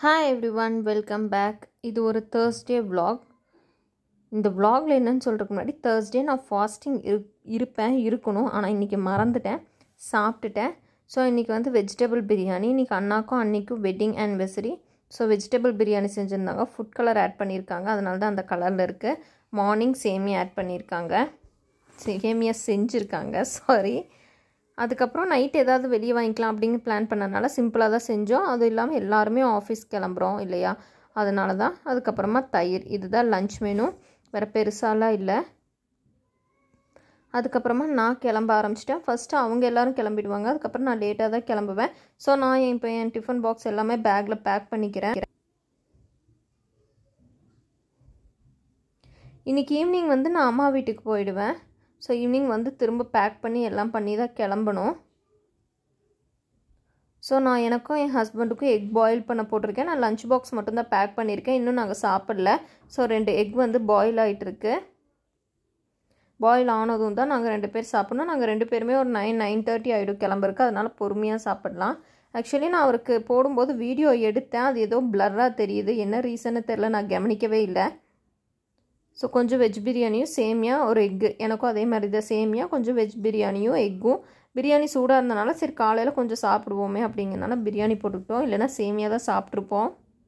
hi everyone welcome back இது ஒரு Thursday vlog இந்த vlogல என்னன்னு சொல்கிறதுக்கு முன்னாடி தேர்ஸ்டே நான் ஃபாஸ்டிங் இரு இருப்பேன் இருக்கணும் ஆனால் இன்றைக்கி மறந்துட்டேன் சாப்பிட்டுட்டேன் ஸோ இன்றைக்கி வந்து வெஜிடபிள் பிரியாணி இன்றைக்கி அண்ணாக்கும் அன்னைக்கும் wedding anniversary so vegetable biryani செஞ்சுருந்தாங்க ஃபுட் கலர் ஆட் பண்ணியிருக்காங்க அதனால தான் அந்த கலரில் இருக்குது மார்னிங் சேமியா ஆட் பண்ணியிருக்காங்க சேமியா செஞ்சுருக்காங்க சாரி அதுக்கப்புறம் நைட் ஏதாவது வெளியே வாங்கிக்கலாம் அப்படின்னு பிளான் பண்ணனால சிம்பிளாக தான் செஞ்சோம் அது இல்லாமல் எல்லாருமே ஆஃபீஸ் கிளம்புறோம் இல்லையா அதனால தான் அதுக்கப்புறமா தயிர் இதுதான் லஞ்ச் மெனு வேறு பெருசாலாம் இல்லை அதுக்கப்புறமா நான் கிளம்ப ஆரம்பிச்சிட்டேன் ஃபஸ்ட்டு அவங்க எல்லோரும் கிளம்பிடுவாங்க அதுக்கப்புறம் நான் லேட்டாக தான் கிளம்புவேன் ஸோ நான் இப்போ என் டிஃபன் பாக்ஸ் எல்லாமே பேக்கில் பேக் பண்ணிக்கிறேன் இன்றைக்கி ஈவினிங் வந்து நான் அம்மா வீட்டுக்கு போயிடுவேன் ஸோ ஈவினிங் வந்து திரும்ப பேக் பண்ணி எல்லாம் பண்ணி தான் கிளம்பணும் ஸோ நான் எனக்கும் என் ஹஸ்பண்டுக்கும் எக் பாயில் பண்ண போட்டிருக்கேன் நான் லஞ்ச் பாக்ஸ் மட்டும்தான் பேக் பண்ணியிருக்கேன் இன்னும் நாங்கள் சாப்பிடல ஸோ ரெண்டு எக் வந்து பாயில் ஆகிட்டுருக்கு பாயில் ஆனதும் தான் நாங்கள் ரெண்டு பேர் சாப்பிட்ணும் நாங்கள் ரெண்டு பேருமே ஒரு நைன் நைன் தேர்ட்டி ஆகிடும் கிளம்புறக்கு அதனால் பொறுமையாக சாப்பிட்லாம் ஆக்சுவலி நான் அவருக்கு போடும்போது வீடியோ எடுத்தேன் அது ஏதோ பிளர்ராக தெரியுது என்ன ரீசன்னு தெரில நான் கவனிக்கவே இல்லை ஸோ கொஞ்சம் வெஜ் பிரியாணியும் சேமியா ஒரு எக்கு எனக்கும் அதே மாதிரி தான் சேமியா கொஞ்சம் வெஜ் பிரியாணியும் எக்கும் பிரியாணி சூடாக இருந்தனால சரி காலையில் கொஞ்சம் சாப்பிடுவோமே அப்படிங்கிறனால பிரியாணி போட்டுக்கிட்டோம் இல்லைன்னா சேமியா தான் சாப்பிட்ருப்போம்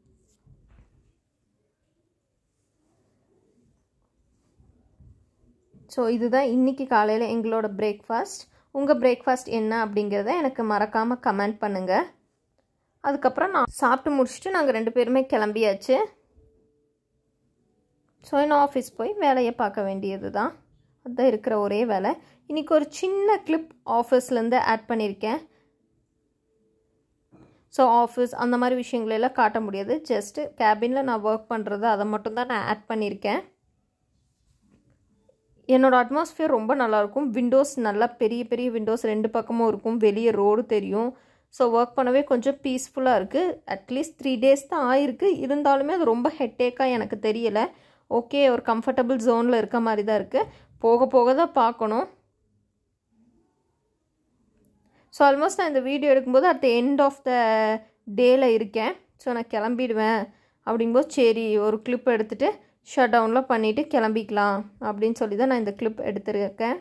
ஸோ இதுதான் இன்றைக்கி காலையில் எங்களோட பிரேக்ஃபாஸ்ட் உங்கள் பிரேக்ஃபாஸ்ட் என்ன அப்படிங்கிறத எனக்கு மறக்காமல் கமெண்ட் பண்ணுங்கள் அதுக்கப்புறம் நான் சாப்பிட்டு முடிச்சுட்டு நாங்கள் ரெண்டு பேருமே கிளம்பியாச்சு ஸோ இன்னும் ஆஃபீஸ் போய் வேலையை பார்க்க வேண்டியது தான் அதுதான் இருக்கிற ஒரே வேலை இன்றைக்கி ஒரு சின்ன கிளிப் ஆஃபீஸ்லேருந்து ஆட் பண்ணியிருக்கேன் ஸோ ஆஃபீஸ் அந்த மாதிரி விஷயங்களெல்லாம் காட்ட முடியாது ஜஸ்ட்டு கேபினில் நான் ஒர்க் பண்ணுறது அதை மட்டும்தான் நான் ஆட் பண்ணியிருக்கேன் என்னோடய அட்மாஸ்ஃபியர் ரொம்ப நல்லாயிருக்கும் விண்டோஸ் நல்லா பெரிய பெரிய விண்டோஸ் ரெண்டு பக்கமும் இருக்கும் வெளியே ரோடு தெரியும் ஸோ ஒர்க் பண்ணவே கொஞ்சம் பீஸ்ஃபுல்லாக இருக்குது அட்லீஸ்ட் த்ரீ டேஸ் தான் ஆயிருக்கு இருந்தாலுமே அது ரொம்ப ஹெட்டேக்காக எனக்கு தெரியலை ஓகே ஒரு கம்ஃபர்டபுள் ஜோனில் இருக்க மாதிரி தான் இருக்குது போக போக தான் பார்க்கணும் ஸோ ஆல்மோஸ்ட் நான் இந்த வீடியோ எடுக்கும்போது at the end of the டேயில் இருக்கேன் ஸோ நான் கிளம்பிடுவேன் அப்படிங்கும்போது சரி ஒரு கிளிப் எடுத்துகிட்டு ஷட் டவுனில் பண்ணிவிட்டு கிளம்பிக்கலாம் அப்படின்னு சொல்லி தான் நான் இந்த கிளிப் எடுத்துருக்கேன்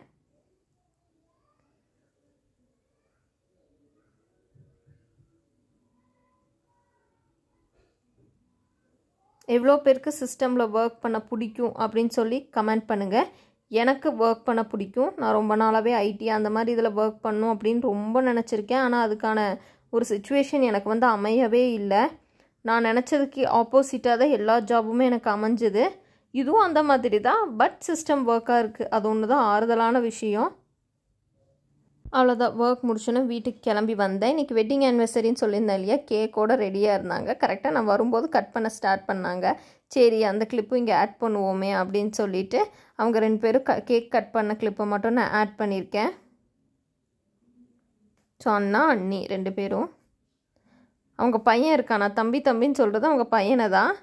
எவ்வளோ பேருக்கு சிஸ்டமில் ஒர்க் பண்ண பிடிக்கும் அப்படின்னு சொல்லி கமெண்ட் பண்ணுங்கள் எனக்கு ஒர்க் பண்ண பிடிக்கும் நான் ரொம்ப நாளாகவே ஐடி அந்த மாதிரி இதில் ஒர்க் பண்ணும் அப்படின்னு ரொம்ப நினச்சிருக்கேன் ஆனால் அதுக்கான ஒரு சுச்சுவேஷன் எனக்கு வந்து அமையவே இல்லை நான் நினச்சதுக்கு ஆப்போசிட்டாக தான் எல்லா ஜாபுமே எனக்கு அமைஞ்சுது இதுவும் அந்த மாதிரி தான் பட் சிஸ்டம் ஒர்க்காக இருக்குது அது ஒன்று தான் ஆறுதலான விஷயம் அவ்வளோதான் ஒர்க் முடிச்சோன்னே வீட்டுக்கு கிளம்பி வந்தேன் இன்றைக்கி வெட்டிங் ஆனிவர்சரின்னு சொல்லியிருந்தேன் இல்லையா கேக்கோட ரெடியாக இருந்தாங்க கரெக்டாக நான் வரும்போது கட் பண்ண ஸ்டார்ட் பண்ணாங்க சரி அந்த கிளிப்பும் இங்கே ஆட் பண்ணுவோமே அப்படின்னு சொல்லிட்டு அவங்க ரெண்டு பேரும் க கேக் கட் பண்ண கிளிப்பை மட்டும் நான் ஆட் பண்ணியிருக்கேன் ஸோ அண்ணா அண்ணி ரெண்டு பேரும் அவங்க பையன் இருக்கானா தம்பி தம்பின்னு சொல்கிறது அவங்க பையனை தான்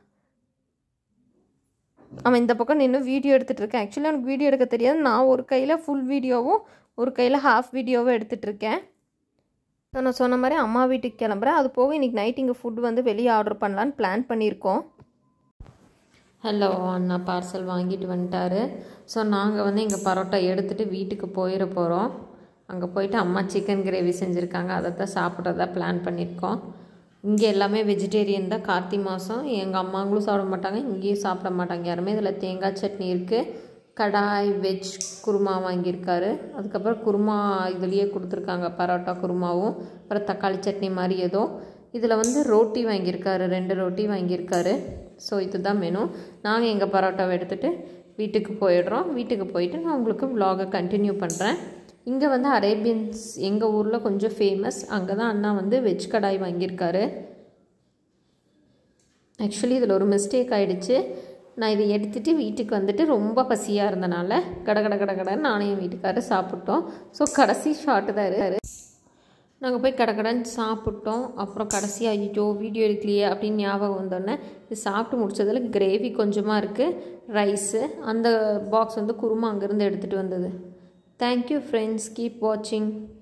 அவன் இந்த பக்கம் நின்று வீடியோ எடுத்துகிட்டு இருக்கேன் ஆக்சுவலி அவனுக்கு வீடியோ எடுக்க தெரியாது நான் ஒரு கையில் ஃபுல் வீடியோவும் ஒரு கையில் ஹாஃப் வீடியோவும் எடுத்துகிட்ருக்கேன் ஸோ நான் சொன்ன மாதிரி அம்மா வீட்டுக்கு கிளம்புறேன் அது போக இன்றைக்கி நைட் இங்கே ஃபுட் வந்து வெளியே ஆர்டர் பண்ணலான்னு பிளான் பண்ணியிருக்கோம் ஹலோ அண்ணா பார்சல் வாங்கிட்டு வந்துட்டாரு ஸோ நாங்கள் வந்து எங்கள் பரோட்டா எடுத்துகிட்டு வீட்டுக்கு போயிட போகிறோம் அங்கே போயிட்டு அம்மா சிக்கன் கிரேவி செஞ்சுருக்காங்க அதை தான் சாப்பிட்றதா பிளான் பண்ணியிருக்கோம் இங்கே எல்லாமே வெஜிடேரியன் தான் கார்த்தி மாதம் எங்கள் அம்மாங்களும் சாப்பிட மாட்டாங்க இங்கேயும் சாப்பிட மாட்டாங்க யாருமே இதில் தேங்காய் சட்னி இருக்குது கடாய் வெஜ் குருமா வாங்கியிருக்காரு அதுக்கப்புறம் குருமா இதுலேயே கொடுத்துருக்காங்க பரோட்டா குருமாவும் அப்புறம் தக்காளி சட்னி மாதிரி ஏதோ இதில் வந்து ரோட்டி வாங்கியிருக்காரு ரெண்டு ரோட்டி வாங்கியிருக்காரு ஸோ இதுதான் மெனு நாங்கள் எங்கள் பரோட்டாவை எடுத்துகிட்டு வீட்டுக்கு போயிடுறோம் வீட்டுக்கு போயிட்டு நான் உங்களுக்கு விலாகை கண்டினியூ பண்ணுறேன் இங்கே வந்து அரேபியன்ஸ் எங்கள் ஊரில் கொஞ்சம் ஃபேமஸ் அங்கே தான் அண்ணா வந்து வெஜ் கடாய் வாங்கியிருக்காரு ஆக்சுவலி இதில் ஒரு மிஸ்டேக் ஆகிடுச்சு நான் இதை எடுத்துகிட்டு வீட்டுக்கு வந்துட்டு ரொம்ப பசியாக இருந்தனால கட கட கட கடன்னு நானும் என் வீட்டுக்காரர் சாப்பிட்டோம் ஸோ கடைசி ஷாட்டு தான் இருக்காரு நாங்கள் போய் கடக்கடன்னு சாப்பிட்டோம் அப்புறம் கடைசியாக ஐயோ வீடியோ எடுக்கலையே அப்படின்னு ஞாபகம் வந்தோடனே இது சாப்பிட்டு முடிச்சதில் கிரேவி கொஞ்சமாக இருக்குது ரைஸு அந்த பாக்ஸ் வந்து குருமா அங்கேருந்து எடுத்துகிட்டு வந்தது தேங்க்யூ ஃப்ரெண்ட்ஸ் கீப் வாட்சிங்